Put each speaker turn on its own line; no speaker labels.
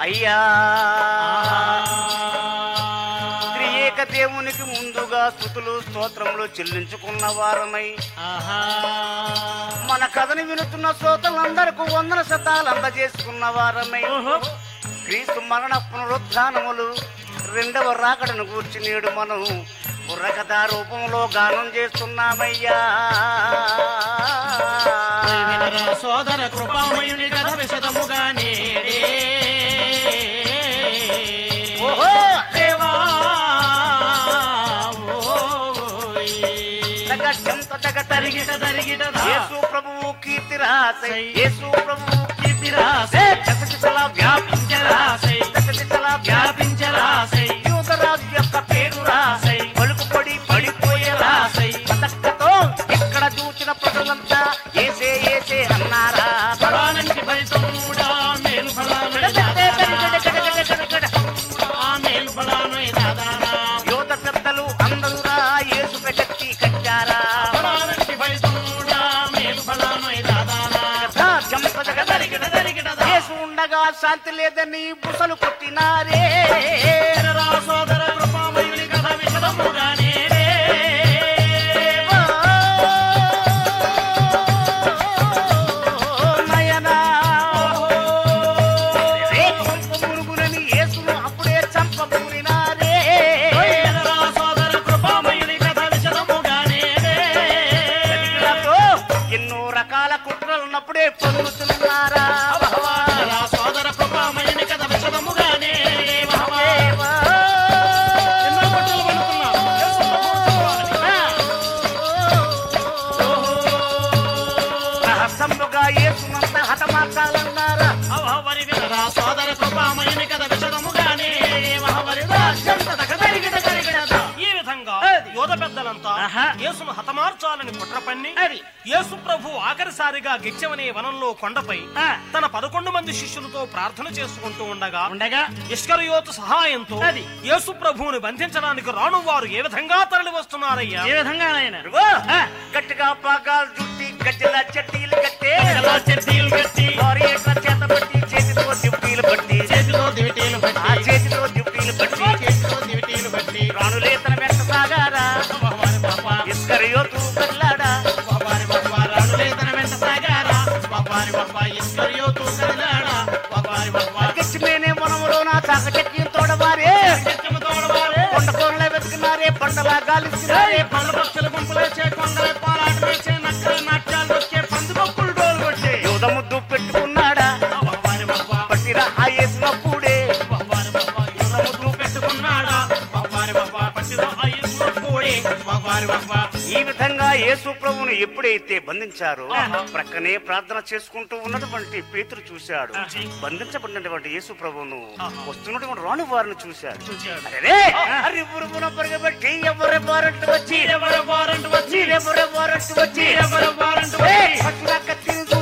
అయ్యా త్రియేక దేవునికి ముందుగా స్థుతులు స్తోత్రములు చెల్లించుకున్న వారమై మన కథని వినుతున్న శ్రోతలందరకు వందన శతాలు అందజేసుకున్న వారమై క్రీస్తు మరణ పునరుత్థానములు రెండవ రాకడను గూర్చి నేడు మనం బుర్రకథ రూపంలో గానం చేస్తున్నామయ్యా
వినరా సోదర కృపామయుని కథ విశదముగా నేడే
ఓహో
దేవా ఓయ్.
తగ చెంత తగ తరిగి
తరిగిట తరిగిట దా.
యేసు ప్రభువు కీర్తి రాసై యేసు ప్రభువు
కీర్తి రాసై.
దశదిశలా వ్యాపించరాసై దశదిశలా
వ్యాపించరాసై.
యూదరాజు యొక్క పేరు రాసై పలుకు పొడి పడిపోయే రాసై పతక్కతో ఎక్కడ చూసిన ప్రజలంతా ఏసే ఏసే అన్నారా
ఫలానంటి ఫలితముడా మేలు ఫలాను ఆ మేలు ఫలాను దాదానా
యువత పెద్దలు అందరూ రా యేసు పెట్టి కట్టారా
ఫలానంటి ఫలితముడా మేలు ఫలాను దాదానా
జంపదగ
తరిగిట తరిగిట దా.
యేసు ఉండగా శాంతి లేదని బుసలు కొట్టినారే
వినరా సోదర కృపామయుని కథ విశదముగా నేడే
నయనా మురుగునని యేసును అప్పుడే చంపబూరినారే
వినరా సోదర కృపామయుని కథ విశదముగా నేడే
కదిగిలతో ఎన్నో రకాల కుట్రలున్నప్పుడే పొందుతున్నారా
వినరా సోదర కృపామయుని కథ విశదముగా నేడే మహా ఎన్నో పట్టులు పలుకున్నాం. యేసు
రహస్యముగా యేసునంత హతమార్చాలన్నారా
అవహవరి వినరా సోదర కృపామయుని కథ విశదముగానే మహవరి రాజ్యంత తగదరిగిడ జరిగినదా. ఈ విధంగా యోధ పెద్దలంతా
ఆహా.
యేసును హతమార్చాలని కుట్ర పన్ని
అది.
యేసు ప్రభు ఆఖరిసారిగా గెచ్చవనే వనంలో కొండపై
ఆ.
తన పదకొండు మంది శిష్యులతో ప్రార్థన చేసుకుంటూ ఉండగా
ఉండగా
ఇష్కరియోతు సహాయంతో
అది.
యేసు ప్రభువుని బంధించడానికి రాను వారు ఏ విధంగా తరలి వస్తున్నారయ్యా
ఏ విధంగా నాయన గట్టిగా పాగాలు చుట్టి గజ్జల చట్టీలు కట్టే
ఎలా చెడ్డీలు కట్టి
వారి యొక్క చేత పట్టి చేతితో దివ్టీలు పట్టి
చేతిలో దివిటీలు
ఆ
పట్టి
చేతితో దివ్టీలు పట్టి
చేతిలో దివిటీలు పట్టి
రాణులే తన వెంట సాగారా
మహవారి బాబా
ఇస్కరియోతు కల్లాడా
బాబారి బాబా రాణులే తన వెంట సాగారా బాబారి బాబా ఇస్కరియోతు కదిలాడా బాబారి బాబా
గచ్చిమేనే వనములో నా చాక చెట్టిని తోడవారే
చెత్తము తోడవారే
కొండ కోనలే వెతుకున్నారే పంటలా గాలిస్తున్నారే
పండ్ల పక్షుల గుంపులేచే కొండలే పాలాట వేసే నక్కల నాట్యాలు వచ్చే పందుకొక్కులు డోలు కొట్టే
యోధ ముద్దు పెట్టుకున్నాడా
బాబారి బాబా
పట్టిరా ఆ యేసునప్పుడే
బాబారి బాబా యుద్ధ ముద్దు పెట్టుకున్నాడా బాబారి బాబా పట్టిలో అయ్యి కూడి బాబారి బాబా
ఈ విధంగా యేసు ప్రభువును ఎప్పుడైతే బంధించారో ప్రక్కనే ప్రార్థన చేసుకుంటూ ఉన్నటువంటి పేతురు చూశాడు బంధించబడినటువంటి యేసు ప్రభువును వస్తున్నటువంటి రాణి వారిని చూశాడు
చూశాడు.
అరే అరే పురుగున పరిగెబట్టి ఎవరి వారంటూ వచ్చి
ఎవరు వారంటు వచ్చి
ఎవరి వారంటూ వచ్చి
ఎవరు వారంటు
ఏ,
వచ్చి
పట్టున కత్తిని